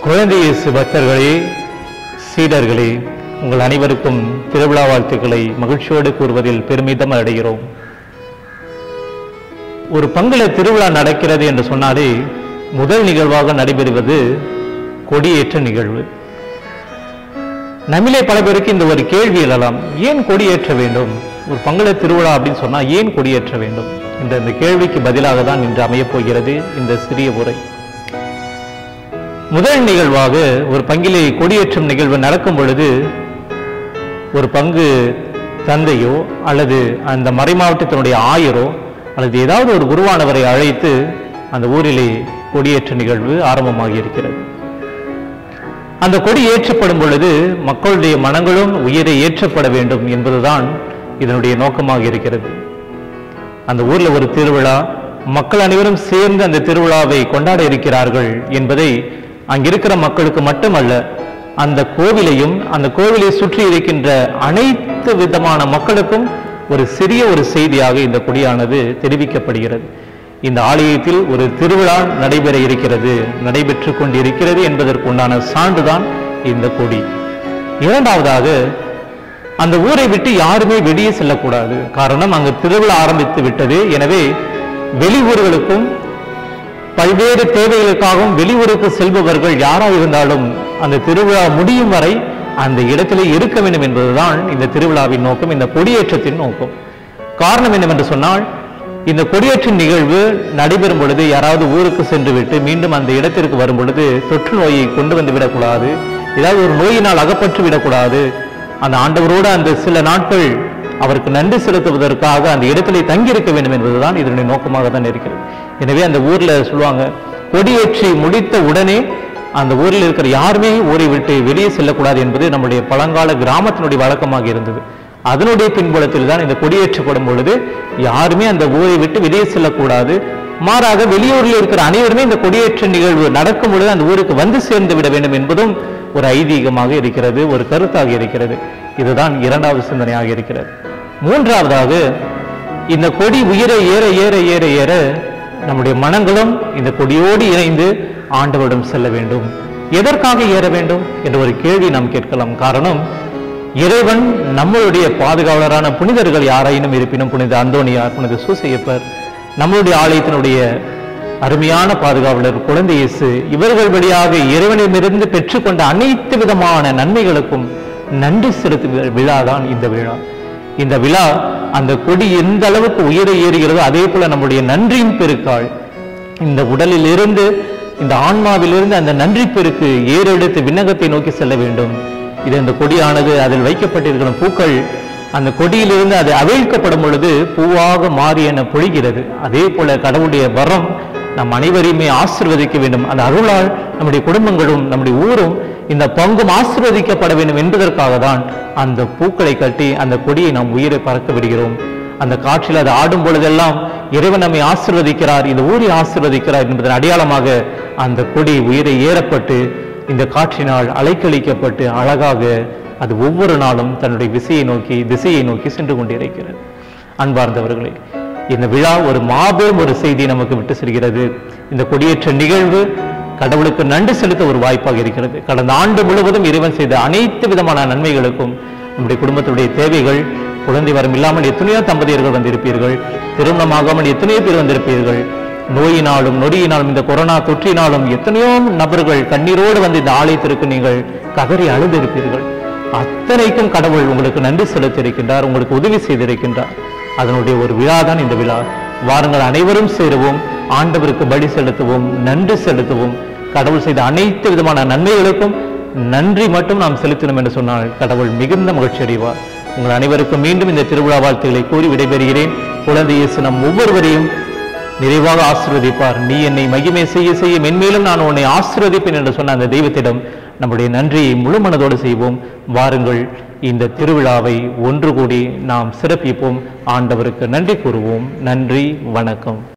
குழந்தை இயேசு பக்தர்களே சீடர்களே உங்கள் அனைவருக்கும் திருவிழா வாழ்த்துக்களை மகிழ்ச்சியோடு கூறுவதில் பெருமிதம் அடைகிறோம் ஒரு பங்குல திருவிழா நடக்கிறது என்று சொன்னாலே முதல் நிகழ்வாக நடைபெறுவது கொடியேற்ற நிகழ்வு நம்மிலே பல பேருக்கு இந்த ஒரு கேள்வி எழலாம் ஏன் கொடியேற்ற வேண்டும் ஒரு பங்குல திருவிழா அப்படின்னு சொன்னா ஏன் கொடியேற்ற வேண்டும் என்ற இந்த கேள்விக்கு பதிலாக தான் இன்று அமையப் போகிறது இந்த சிறிய உரை முதல் நிகழ்வாக ஒரு பங்கிலே கொடியேற்றும் நிகழ்வு நடக்கும் பொழுது ஒரு பங்கு தந்தையோ அல்லது அந்த மறைமாவட்டத்தினுடைய ஆயரோ அல்லது ஏதாவது ஒரு குருவானவரை அழைத்து அந்த ஊரிலே கொடியேற்ற நிகழ்வு ஆரம்பமாகி இருக்கிறது அந்த கொடி ஏற்றப்படும் பொழுது மக்களுடைய மனங்களும் உயிரை ஏற்றப்பட வேண்டும் என்பதுதான் இதனுடைய நோக்கமாக இருக்கிறது அந்த ஊர்ல ஒரு திருவிழா மக்கள் அனைவரும் சேர்ந்து அந்த திருவிழாவை கொண்டாட இருக்கிறார்கள் என்பதை அங்கிருக்கிற மக்களுக்கு மட்டுமல்ல அந்த கோவிலையும் அந்த கோவிலை சுற்றி இருக்கின்ற அனைத்து விதமான மக்களுக்கும் ஒரு சிறிய ஒரு செய்தியாக இந்த கொடியானது தெரிவிக்கப்படுகிறது இந்த ஆலயத்தில் ஒரு திருவிழா நடைபெற இருக்கிறது நடைபெற்று கொண்டிருக்கிறது என்பதற்கு உண்டான சான்றுதான் இந்த கொடி இரண்டாவதாக அந்த ஊரை விட்டு யாருமே வெளியே செல்லக்கூடாது காரணம் அங்கு திருவிழா ஆரம்பித்து விட்டது எனவே வெளியூர்களுக்கும் பல்வேறு தேவைகளுக்காகவும் வெளியூருக்கு செல்பவர்கள் யாராக இருந்தாலும் அந்த திருவிழா முடியும் வரை அந்த இடத்திலே இருக்க வேண்டும் என்பதுதான் இந்த திருவிழாவின் நோக்கம் இந்த கொடியேற்றத்தின் நோக்கம் காரணம் என்னவென்று சொன்னால் இந்த கொடியேற்றும் நிகழ்வு நடைபெறும் பொழுது யாராவது ஊருக்கு சென்று விட்டு மீண்டும் அந்த இடத்திற்கு வரும் பொழுது தொற்று நோயை கொண்டு வந்து விடக்கூடாது ஏதாவது ஒரு நோயினால் அகப்பட்டு விடக்கூடாது அந்த ஆண்டவரோடு அந்த சில நாட்கள் அவருக்கு நன்றி செலுத்துவதற்காக அந்த இடத்திலே தங்கியிருக்க வேண்டும் என்பதுதான் இதனுடைய நோக்கமாக தான் இருக்கிறது எனவே அந்த ஊர்ல சொல்லுவாங்க கொடியேற்றி முடித்த உடனே அந்த ஊரில் இருக்கிற யாருமே ஊரை விட்டு வெளியே செல்லக்கூடாது என்பது நம்முடைய பழங்கால கிராமத்தினுடைய வழக்கமாக இருந்தது அதனுடைய பின்புலத்தில் தான் இந்த கொடியேற்றப்படும் பொழுது யாருமே அந்த ஊரை விட்டு வெளியே செல்லக்கூடாது மாறாக வெளியூரில் இருக்கிற அனைவருமே இந்த கொடியேற்ற நிகழ்வு நடக்கும் பொழுது அந்த ஊருக்கு வந்து சேர்ந்து விட வேண்டும் என்பதும் ஒரு ஐதீகமாக இருக்கிறது ஒரு கருத்தாக இருக்கிறது இதுதான் இரண்டாவது சிந்தனையாக இருக்கிறது மூன்றாவதாக இந்த கொடி உயிரை ஏற ஏற ஏற ஏற நம்முடைய மனங்களும் இந்த கொடியோடு இணைந்து ஆண்டவரிடம் செல்ல வேண்டும் எதற்காக ஏற வேண்டும் என்ற ஒரு கேள்வி நாம் கேட்கலாம் காரணம் இறைவன் நம்மளுடைய பாதுகாவலரான புனிதர்கள் யாராயினும் இருப்பினும் புனித அந்தோனியார் புனித சூசையப்பர் நம்மளுடைய ஆலயத்தினுடைய அருமையான பாதுகாவலர் குழந்தை இயேசு இவர்கள் வழியாக இறைவனிடமிருந்து பெற்றுக்கொண்ட அனைத்து விதமான நன்மைகளுக்கும் நன்றி செலுத்தும் விழா தான் இந்த விழா இந்த விழா அந்த கொடி எந்த அளவுக்கு உயிரை ஏறுகிறதோ அதே போல நம்முடைய நன்றியின் பெருக்காள் இந்த உடலில் இருந்து இந்த ஆன்மாவிலிருந்து அந்த நன்றி பெருக்கு ஏறெடுத்து விண்ணகத்தை நோக்கி செல்ல வேண்டும் இது இந்த கொடியானது அதில் வைக்கப்பட்டிருக்கிற பூக்கள் அந்த கொடியிலிருந்து அது அவிழ்க்கப்படும் பொழுது பூவாக மாறி என பொழிகிறது அதே போல கடவுளுடைய வரம் நம் அனைவரையுமே ஆசிர்வதிக்க வேண்டும் அந்த அருளால் நம்முடைய குடும்பங்களும் நம்முடைய ஊரும் இந்த பங்கும் ஆசிர்வதிக்கப்பட வேண்டும் என்பதற்காக தான் அந்த பூக்களை கட்டி அந்த கொடியை நாம் உயிரை பறக்க விடுகிறோம் அந்த காற்றில் அது ஆடும் பொழுதெல்லாம் இறைவன் நம்மை ஆசிர்வதிக்கிறார் இந்த ஊரை ஆசிர்வதிக்கிறார் என்பதன் அடையாளமாக அந்த கொடி உயிரை ஏறப்பட்டு இந்த காற்றினால் அலைக்கழிக்கப்பட்டு அழகாக அது ஒவ்வொரு நாளும் தன்னுடைய விசையை நோக்கி திசையை நோக்கி சென்று கொண்டிருக்கிறது அன்பார்ந்தவர்களே இந்த விழா ஒரு மாபெரும் ஒரு செய்தி நமக்கு விட்டு செல்கிறது இந்த கொடியேற்ற நிகழ்வு கடவுளுக்கு நன்றி செலுத்த ஒரு வாய்ப்பாக இருக்கிறது கடந்த ஆண்டு முழுவதும் இறைவன் செய்த அனைத்து விதமான நன்மைகளுக்கும் நம்முடைய குடும்பத்துடைய தேவைகள் குழந்தை வரம் இல்லாமல் எத்தனையோ தம்பதியர்கள் வந்திருப்பீர்கள் திருமணமாகாமல் எத்தனையோ பேர் வந்திருப்பீர்கள் நோயினாலும் நொடியினாலும் இந்த கொரோனா தொற்றினாலும் எத்தனையோ நபர்கள் கண்ணீரோடு வந்து இந்த ஆலயத்திற்கு நீங்கள் கதறி அழுதிருப்பீர்கள் அத்தனைக்கும் கடவுள் உங்களுக்கு நன்றி செலுத்தியிருக்கின்றார் உங்களுக்கு உதவி செய்திருக்கின்றார் அதனுடைய ஒரு விழா தான் இந்த விழா வாருங்கள் அனைவரும் சேருவோம் ஆண்டவருக்கு பலி செலுத்துவோம் நன்றி செலுத்துவோம் கடவுள் செய்த அனைத்து விதமான நன்மைகளுக்கும் நன்றி மட்டும் நாம் செலுத்தினோம் என்று சொன்னால் கடவுள் மிகுந்த மகிழ்ச்சி அடைவார் உங்கள் அனைவருக்கும் மீண்டும் இந்த திருவிழா வாழ்த்துக்களை கூறி விடைபெறுகிறேன் குழந்தை இயேசு நம் ஒவ்வொருவரையும் நிறைவாக ஆசீர்வதிப்பார் நீ என்னை மகிமை செய்ய செய்ய மென்மேலும் நான் உன்னை ஆசீர்வதிப்பேன் என்று சொன்ன அந்த தெய்வத்திடம் நம்முடைய நன்றியை முழு மனதோடு செய்வோம் வாருங்கள் இந்த திருவிழாவை ஒன்று கூடி நாம் சிறப்பிப்போம் ஆண்டவருக்கு நன்றி கூறுவோம் நன்றி வணக்கம்